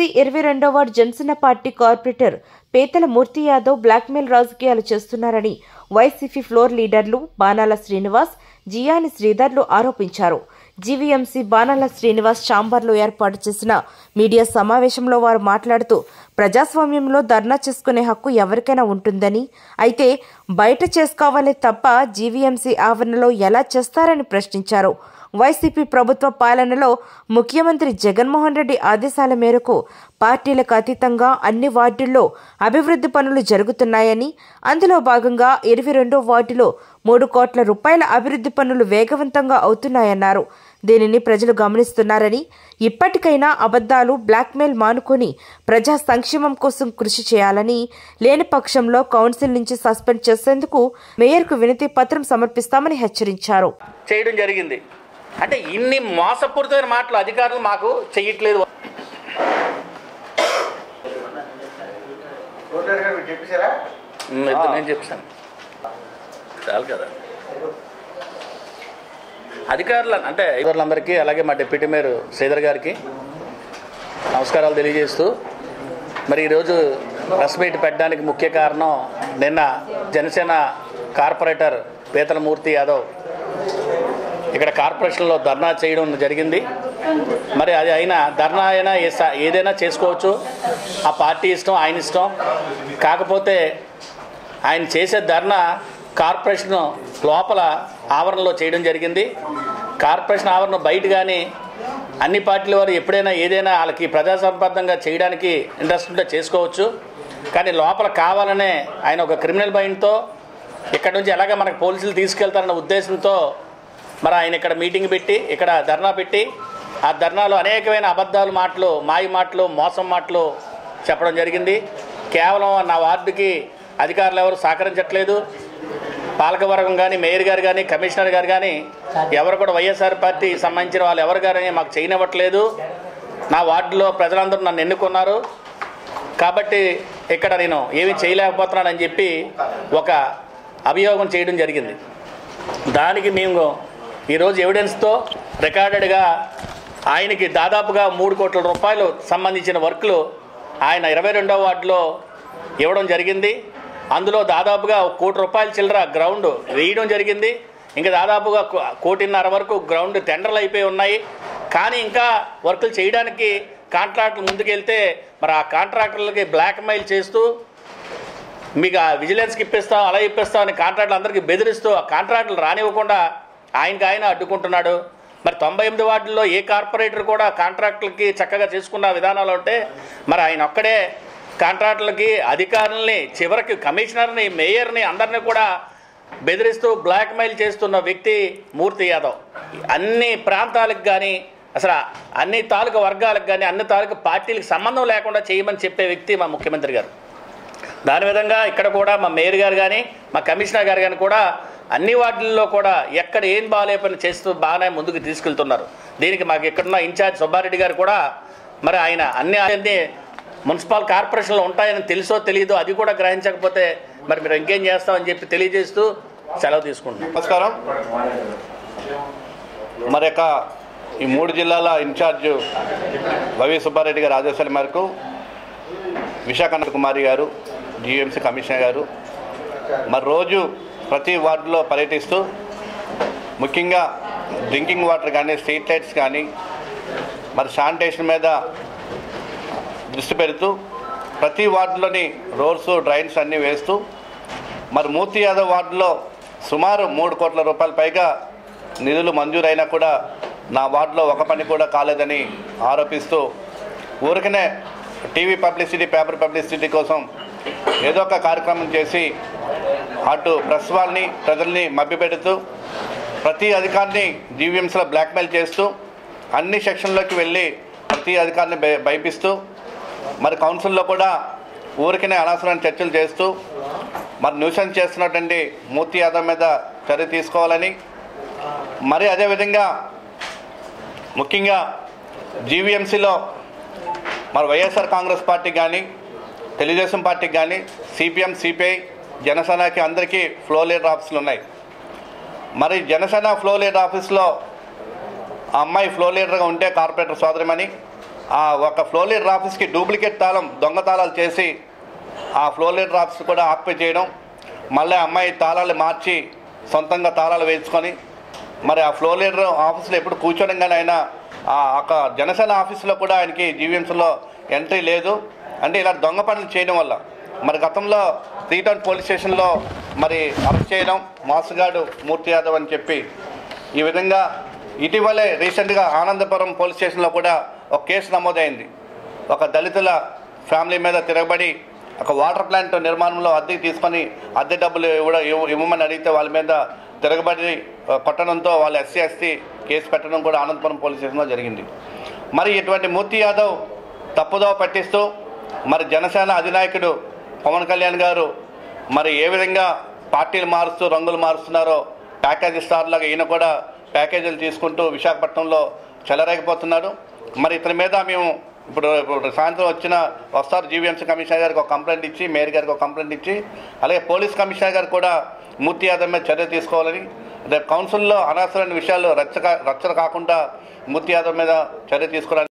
ఇరవై రెండో ward Jana Sena party corporator Petala Murthy Yadav blackmail రాజకీయాలు చేస్తున్నారని వైసీపీ ఫ్లోర్ లీడర్లు బాణాల శ్రీనివాస్ జియాని శ్రీధర్లు ఆరోపించారు జీవీఎంసీ బాణాల శ్రీనివాస్ ఛాంబర్లో ఏర్పాటు చేసిన మీడియా సమావేశంలో వారు మాట్లాడుతూ ప్రజాస్వామ్యంలో ధర్నా చేసుకునే హక్కు ఎవరికైనా ఉంటుందని అయితే బయట చేసుకోవాలే తప్ప జీవీఎంసీ ఆవరణలో ఎలా చేస్తారని ప్రశ్నించారు వైసీపీ ప్రభుత్వ పాలనలో ముఖ్యమంత్రి జగన్మోహన్ రెడ్డి ఆదేశాల మేరకు పార్టీలకు అతీతంగా అన్ని వార్డుల్లో అభివృద్ధి పనులు జరుగుతున్నాయని అందులో భాగంగా ఇరవై రెండో వార్డులో మూడు కోట్ల రూపాయల అభివృద్ధి పనులు వేగవంతంగా అవుతున్నాయన్నారు దీనిని ప్రజలు గమనిస్తున్నారని ఇప్పటికైనా అబద్ధాలు బ్లాక్మెయిల్ మానుకొని ప్రజా సంక్షేమం కోసం కృషి చేయాలని లేని పక్షంలో కౌన్సిల్ నుంచి సస్పెండ్ చేసేందుకు మేయర్కు వినతి పత్రం సమర్పిస్తామని హెచ్చరించారు చేయడం జరిగింది అంటే ఇన్ని మోసపూరితమైన మాటలు అధికారులు మాకు చెయ్యట్లేదు ఉమ్, ఇది నేను చెప్పాను చాలు కదా అధికారులు అంటే అధికారులందరికీ అలాగే మా డిప్యూటీ మేయర్ శ్రీధర్ గారికి నమస్కారాలు తెలియజేస్తూ మరి ఈరోజు ప్రెస్ మీట్ పెట్టడానికి ముఖ్య కారణం నిన్న జనసేన కార్పొరేటర్ పీతలమూర్తి యాదవ్ ఇక్కడ కార్పొరేషన్లో ధర్నా చేయడం జరిగింది మరి అది అయినా ధర్నా అయినా ఏ స- ఏదైనా చేసుకోవచ్చు ఆ పార్టీ ఇష్టం ఆయన ఇష్టం కాకపోతే ఆయన చేసే ధర్నా కార్పొరేషన్ లోపల ఆవరణలో చేయడం జరిగింది కార్పొరేషన్ ఆవరణ బయట కానీ అన్ని పార్టీల వారు ఎప్పుడైనా ఏదైనా వాళ్ళకి ప్రజాసంబద్ధంగా చేయడానికి ఇంట్రెస్ట్ ఉంటే చేసుకోవచ్చు కానీ లోపల కావాలనే ఆయన ఒక క్రిమినల్ మైండ్తో ఇక్కడ నుంచి ఎలాగ మనకు పోలీసులు తీసుకెళ్తారన్న ఉద్దేశంతో మరి ఆయన ఇక్కడ మీటింగ్ పెట్టి ఇక్కడ ధర్నా పెట్టి ఆ ధర్నాలో అనేకమైన అబద్ధాలు మాటలు మాయ మాటలు మోసం మాటలు చెప్పడం జరిగింది కేవలం నా వార్డుకి అధికారులు ఎవరు సహకరించట్లేదు పాలకవర్గం కానీ మేయర్ గారు కానీ కమిషనర్ గారు కానీ ఎవరు కూడా వైఎస్ఆర్ పార్టీ సంబంధించిన వాళ్ళు ఎవరు కానీ మాకు చేయనివ్వట్లేదు నా వార్డులో ప్రజలందరూ నన్ను ఎన్నుకున్నారు కాబట్టి ఇక్కడ నేను ఏమీ చేయలేకపోతున్నానని చెప్పి ఒక అభియోగం చేయడం జరిగింది దానికి మేము ఈరోజు ఎవిడెన్స్తో రికార్డెడ్గా ఆయనకి దాదాపుగా మూడు కోట్ల రూపాయలు సంబంధించిన వర్క్లు ఆయన ఇరవై రెండవ వార్డులో ఇవ్వడం జరిగింది అందులో దాదాపుగా ఒక కోటి రూపాయల చిల్లర గ్రౌండ్ వేయడం జరిగింది ఇంకా దాదాపుగా కో- కోటిన్నర వరకు గ్రౌండ్ టెండర్లు అయిపోయి ఉన్నాయి కానీ ఇంకా వర్కులు చేయడానికి కాంట్రాక్టులు ముందుకెళ్తే మరి ఆ కాంట్రాక్టర్లకి బ్లాక్మెయిల్ చేస్తూ మీకు ఆ విజిలెన్స్కి ఇప్పిస్తాం అలా ఇప్పిస్తాం అని కాంట్రాక్టులు అందరికీ బెదిరిస్తూ ఆ కాంట్రాక్టులు రానివ్వకుండా ఆయనకి ఆయన అడ్డుకుంటున్నాడు మరి తొంభై ఎనిమిది వార్డుల్లో ఏ కార్పొరేటర్ కూడా కాంట్రాక్టులకి చక్కగా చేసుకున్న విధానాలు ఉంటే మరి ఆయన ఒక్కడే కాంట్రాక్టులకి అధికారుల్ని చివరికి కమిషనర్ని మేయర్ని అందరినీ కూడా బెదిరిస్తూ బ్లాక్మెయిల్ చేస్తున్న వ్యక్తి మూర్తి యాదవ్ అన్ని ప్రాంతాలకు కానీ అసలు అన్ని తాలూకా వర్గాలకు కానీ అన్ని తాలూకా పార్టీలకు సంబంధం లేకుండా చేయమని చెప్పే వ్యక్తి మా ముఖ్యమంత్రి గారు దాని విధంగా ఇక్కడ కూడా మా మేయర్ గారు కానీ మా కమిషనర్ గారు కానీ కూడా అన్ని వార్డుల్లో కూడా ఎక్కడ ఏం బాగాలే పని చేస్తూ బాగానే ముందుకు తీసుకెళ్తున్నారు దీనికి మాకు ఇక్కడున్న ఇన్ఛార్జ్ సుబ్బారెడ్డి గారు కూడా మరి ఆయన అన్ని అన్ని మున్సిపల్ కార్పొరేషన్లు ఉంటాయని తెలుసో తెలియదో అది కూడా గ్రహించకపోతే మరి మీరు ఇంకేం చేస్తామని చెప్పి తెలియజేస్తూ సెలవు తీసుకుంటున్నాం నమస్కారం మరి యొక్క ఈ మూడు జిల్లాల ఇన్ఛార్జ్ వైవి సుబ్బారెడ్డి గారి ఆదేశాల మేరకు విశాఖ కుమారి గారు జిఎంసీ కమిషనర్ గారు మరి రోజు ప్రతి వార్డులో పర్యటిస్తూ ముఖ్యంగా డ్రింకింగ్ వాటర్ కానీ స్ట్రీట్ లైట్స్ కానీ మరి శానిటేషన్ మీద దృష్టి పెడుతూ ప్రతి వార్డులోని రోడ్స్ డ్రైన్స్ అన్నీ వేస్తూ మరి మూర్తి యాదవ్ వార్డులో సుమారు మూడు కోట్ల రూపాయల పైగా నిధులు మంజూరైనా కూడా నా వార్డులో ఒక పని కూడా కాలేదని ఆరోపిస్తూ ఊరికనే టీవీ పబ్లిసిటీ పేపర్ పబ్లిసిటీ కోసం ఏదో ఒక కార్యక్రమం చేసి అటు ప్రెస్ వాళ్ళని ప్రజల్ని మభ్యపెడుతూ ప్రతి అధికారిని జీవీఎంసీలో బ్లాక్మెయిల్ చేస్తూ అన్ని సెక్షన్లోకి వెళ్ళి ప్రతి అధికారిని భయ- భయపిస్తూ మరి కౌన్సిల్లో కూడా ఊరికనే అనవసరమైన చర్చలు చేస్తూ మరి న్యూసెన్స్ చేస్తున్నటువంటి మూర్తి యాదవ్ మీద చర్య తీసుకోవాలని మరి అదేవిధంగా ముఖ్యంగా జీవీఎంసీలో మరి వైఎస్ఆర్ కాంగ్రెస్ పార్టీ కానీ తెలుగుదేశం పార్టీకి కానీ సిపిఎం సిపిఐ జనసేనకి అందరికీ ఫ్లో లీడర్ ఆఫీసులు ఉన్నాయి మరి జనసేన ఫ్లో లీడర్ ఆఫీస్లో ఆ అమ్మాయి ఫ్లో లీడర్గా ఉంటే కార్పొరేటర్ సోదరిమని ఆ ఒక ఫ్లోర్ లీడర్ ఆఫీస్కి డూప్లికేట్ తాళం దొంగ తాళాలు చేసి ఆ ఫ్లోర్ లీడర్ ఆఫీస్ కూడా ఆక్యుపై చేయడం మళ్ళీ అమ్మాయి తాళాలు మార్చి సొంతంగా తాళాలు వేసుకొని మరి ఆ ఫ్లోర్ లీడర్ ఆఫీస్లో ఎప్పుడు కూర్చోడం కానీ ఆయన ఆ ఒక జనసేన ఆఫీసులో కూడా ఆయనకి జీవీఎంసీలో ఎంట్రీ లేదు అంటే ఇలా దొంగ పనులు చేయడం వల్ల మరి గతంలో త్రీ టౌన్ పోలీస్ స్టేషన్లో మరి అరెస్ట్ చేయడం మాసుగాడు మూర్తి యాదవ్ అని చెప్పి ఈ విధంగా ఇటీవలే రీసెంట్గా ఆనందపురం పోలీస్ స్టేషన్లో కూడా ఒక కేసు నమోదైంది ఒక దళితుల ఫ్యామిలీ మీద తిరగబడి ఒక వాటర్ ప్లాంట్ నిర్మాణంలో అద్దెకి తీసుకొని అద్దె డబ్బులు ఇవ్వడం ఇవ్వ- ఇవ్వమని అడిగితే వాళ్ళ మీద తిరగబడి ఆ, కొట్టడంతో వాళ్ళు ఎస్సీ ఎస్టీ కేసు పెట్టడం కూడా ఆనందపురం పోలీస్ స్టేషన్లో జరిగింది మరి ఇటువంటి మూర్తి యాదవ్ తప్పుదోవ పట్టిస్తూ మరి జనసేన అధినాయకుడు పవన్ కళ్యాణ్ గారు మరి ఏ విధంగా పార్టీలు మారుస్తూ రంగులు మారుస్తున్నారో ప్యాకేజీ స్టార్ లాగా ఈయన కూడా ప్యాకేజీలు తీసుకుంటూ విశాఖపట్నంలో చెలరేకపోతున్నాడు మరి ఇతని మీద మేము ఇప్పుడు ఇప్పుడు సాయంత్రం వచ్చిన వస్తారు జీవీఎంసీ కమిషనర్ గారికి ఒక కంప్లైంట్ ఇచ్చి మేయర్ గారికి ఒక కంప్లైంట్ ఇచ్చి అలాగే పోలీస్ కమిషనర్ గారు కూడా మూర్తి యాదవ్ మీద చర్య తీసుకోవాలని రేపు కౌన్సిల్లో అనవసరమైన విషయాలు రచ్చ రచ్చ కాకుండా మూర్తి యాదవ్ మీద చర్య తీసుకోవడానికి